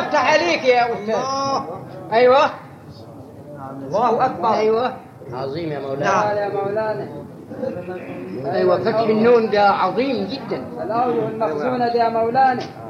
افتح عليك يا استاذ ايوه الله اكبر ايوه عظيم يا مولانا نعم يا مولانا ايوه فتح النون ده عظيم جدا الأوجه المخزونة دي يا مولانا